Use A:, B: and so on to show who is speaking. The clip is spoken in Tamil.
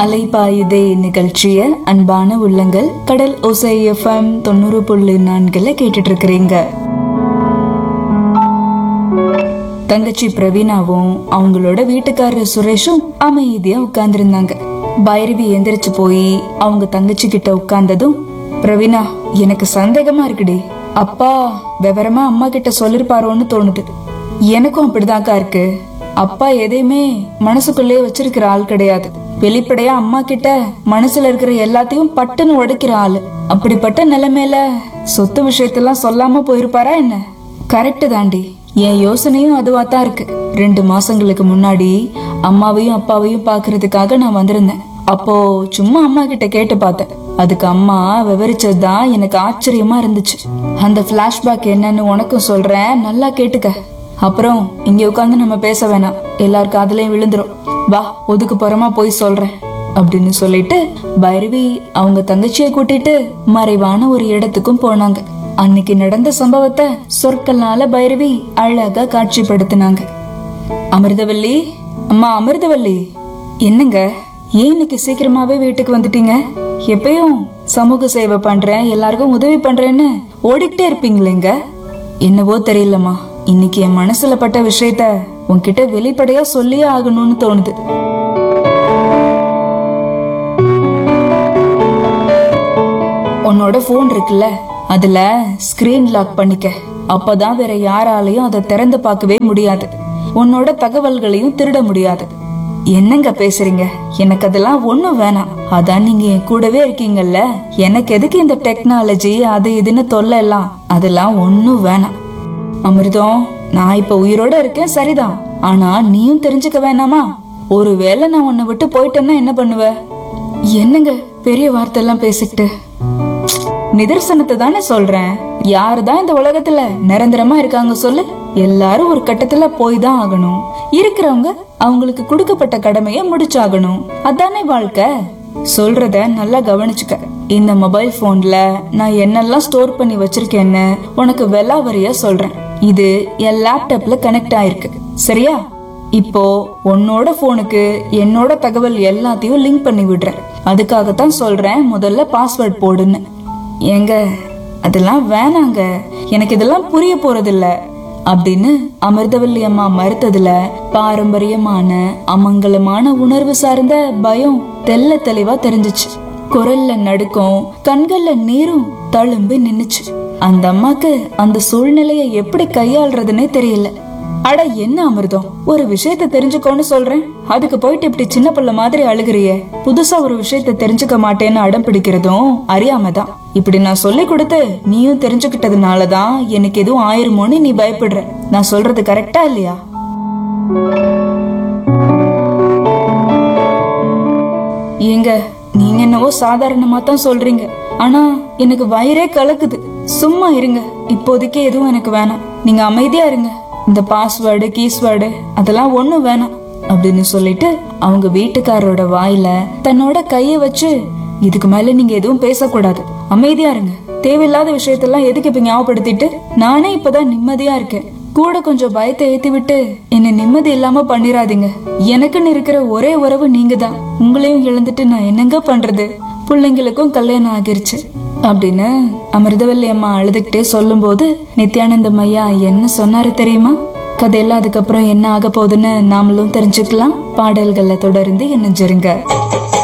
A: அலைபாயுதே நிகழ்ச்சிய அன்பான உள்ளங்கள் கடல் ஓசை எஃப்எம் தொண்ணூறு புள்ளி நான்குல கேட்டுட்டு இருக்கிறீங்க தங்கச்சி பிரவீனாவும் அவங்களோட வீட்டுக்காரர் சுரேஷும் அமைதியா உட்கார்ந்திருந்தாங்க பைரவி எந்திரிச்சு போய் அவங்க தங்கச்சி கிட்ட உட்கார்ந்ததும் பிரவீனா எனக்கு சந்தேகமா இருக்குடி அப்பா விவரமா அம்மா கிட்ட சொல்லிருப்பாரோன்னு தோணுது எனக்கும் அப்படிதான்க்கா இருக்கு அப்பா எதையுமே மனசுக்குள்ளே வச்சிருக்கிற ஆள் கிடையாது வெளிப்படையா அம்மா கிட்ட மனசுல இருக்கிற எல்லாத்தையும் பட்டுன்னு உடைக்கிற ஆளு அப்படிப்பட்ட நிலைமையில சொத்து விஷயத்தெல்லாம் சொல்லாம போயிருப்பாரா என்ன கரெக்ட் தாண்டி என் யோசனையும் அதுவா தான் இருக்கு ரெண்டு மாசங்களுக்கு முன்னாடி அம்மாவையும் அப்பாவையும் பாக்குறதுக்காக நான் வந்திருந்தேன் அப்போ சும்மா அம்மா கிட்ட கேட்டு பார்த்தேன் அதுக்கு அம்மா விவரிச்சதுதான் எனக்கு ஆச்சரியமா இருந்துச்சு அந்த பிளாஷ்பேக் என்னன்னு உனக்கும் சொல்றேன் நல்லா கேட்டுக்க அப்புறம் இங்க உட்கார்ந்து நம்ம பேச வேணாம் எல்லார் காதுலயும் விழுந்துரும் வா ஒதுக்கு புறமா போய் சொல்றேன் அப்படின்னு சொல்லிட்டு பைரவி அவங்க தங்கச்சியை கூட்டிட்டு மறைவான ஒரு இடத்துக்கும் போனாங்க அன்னைக்கு நடந்த சம்பவத்தை சொற்களால பைரவி அழகா காட்சிப்படுத்தினாங்க அமிர்தவல்லி அம்மா அமிர்தவல்லி என்னங்க ஏன் இன்னைக்கு சீக்கிரமாவே வீட்டுக்கு வந்துட்டீங்க எப்பயும் சமூக சேவை பண்றேன் எல்லாருக்கும் உதவி பண்றேன்னு ஓடிக்கிட்டே இருப்பீங்களேங்க என்னவோ தெரியலம்மா இன்னைக்கு என் மனசுல பட்ட விஷயத்த உன்கிட்ட வெளிப்படையா சொல்லியே ஆகணும்னு தோணுது உன்னோட போன் இருக்குல்ல அதுல ஸ்கிரீன் லாக் பண்ணிக்க அப்பதான் வேற யாராலையும் அதை திறந்து பார்க்கவே முடியாது உன்னோட தகவல்களையும் திருட முடியாது என்னங்க பேசுறீங்க எனக்கு அதெல்லாம் ஒண்ணும் வேணாம் அதான் நீங்க என் கூடவே இருக்கீங்கல்ல எனக்கு எதுக்கு இந்த டெக்னாலஜி அது இதுன்னு தொல்லை எல்லாம் அதெல்லாம் ஒண்ணும் வேணாம் அமிர்தம் நான் இப்ப உயிரோட இருக்கேன் சரிதான் ஆனா நீயும் தெரிஞ்சுக்க வேணாமா ஒருவேளை நான் உன்னை விட்டு போயிட்டேன்னா என்ன பண்ணுவ என்னங்க பெரிய வார்த்தை எல்லாம் பேசிக்கிட்டு நிதர்சனத்தை தானே சொல்றேன் யாருதான் இந்த உலகத்துல நிரந்தரமா இருக்காங்க சொல்லு எல்லாரும் ஒரு கட்டத்துல போய் தான் ஆகணும் இருக்கிறவங்க அவங்களுக்கு கொடுக்கப்பட்ட கடமைய முடிச்சாகணும் அதானே வாழ்க்கை சொல்றத நல்லா கவனிச்சுக்க இந்த மொபைல் போன்ல நான் என்னெல்லாம் ஸ்டோர் பண்ணி வச்சிருக்கேன்னு உனக்கு வெலாவரியா சொல்றேன் இது என் லேப்டாப்ல கனெக்ட் ஆயிருக்கு சரியா இப்போ உன்னோட போனுக்கு என்னோட தகவல் எல்லாத்தையும் லிங்க் பண்ணி விடுறேன் அதுக்காகத்தான் சொல்றேன் முதல்ல பாஸ்வேர்ட் போடுன்னு ஏங்க அதெல்லாம் வேணாங்க எனக்கு இதெல்லாம் புரிய போறதில்ல அப்படின்னு அமிர்தவல்லி அம்மா மறுத்ததுல பாரம்பரியமான அமங்கலமான உணர்வு சார்ந்த பயம் தெல்ல தெளிவா தெரிஞ்சுச்சு குரல்ல நடுக்கம் கண்கள்ல நீரும் தழும்பி நின்னுச்சு அந்த அம்மாக்கு அந்த சூழ்நிலைய எப்படி கையாள்றதுன்னே தெரியல அட என்ன அமிர்தம் ஒரு விஷயத்த தெரிஞ்சுக்கோன்னு சொல்றேன் அதுக்கு போயிட்டு இப்படி சின்ன பிள்ளை மாதிரி அழுகுறியே புதுசா ஒரு விஷயத்த தெரிஞ்சுக்க மாட்டேன்னு அடம் பிடிக்கிறதும் அறியாமதான் இப்படி நான் சொல்லி கொடுத்து நீயும் தெரிஞ்சுக்கிட்டதுனாலதான் எனக்கு எதுவும் ஆயிருமோன்னு நீ பயப்படுற நான் சொல்றது கரெக்டா இல்லையா ஏங்க நீங்க என்னவோ சாதாரணமா தான் சொல்றீங்க ஆனா எனக்கு வயிறே கலக்குது சும்மா இருங்க இப்போதைக்கு எதுவும் எனக்கு வேணாம் நீங்க அமைதியா இருங்க இந்த பாஸ்வேர்டு கீஸ்வேர்டு அதெல்லாம் ஒண்ணும் வேணாம் அப்படின்னு சொல்லிட்டு அவங்க வீட்டுக்காரரோட வாயில தன்னோட கைய வச்சு இதுக்கு மேல நீங்க எதுவும் பேசக்கூடாது அமைதியா இருங்க தேவையில்லாத விஷயத்தெல்லாம் எதுக்கு இப்ப ஞாபகப்படுத்திட்டு நானே இப்பதான் நிம்மதியா இருக்கேன் கூட கொஞ்சம் பயத்தை ஏத்தி விட்டு என்ன நிம்மதி இல்லாம பண்ணிராதீங்க எனக்குன்னு இருக்கிற ஒரே உறவு நீங்க தான் உங்களையும் இழந்துட்டு நான் என்னங்க பண்றது பிள்ளைங்களுக்கும் கல்யாணம் ஆகிருச்சு அப்படின்னு அமிர்தவல்லி அம்மா அழுதுகிட்டே சொல்லும்போது நித்யானந்தம் ஐயா என்ன சொன்னாரு தெரியுமா கதையெல்லாம் அதுக்கப்புறம் என்ன ஆக போகுதுன்னு நாமளும் தெரிஞ்சுக்கலாம் பாடல்கள்ல தொடர்ந்து இணைஞ்சிருங்க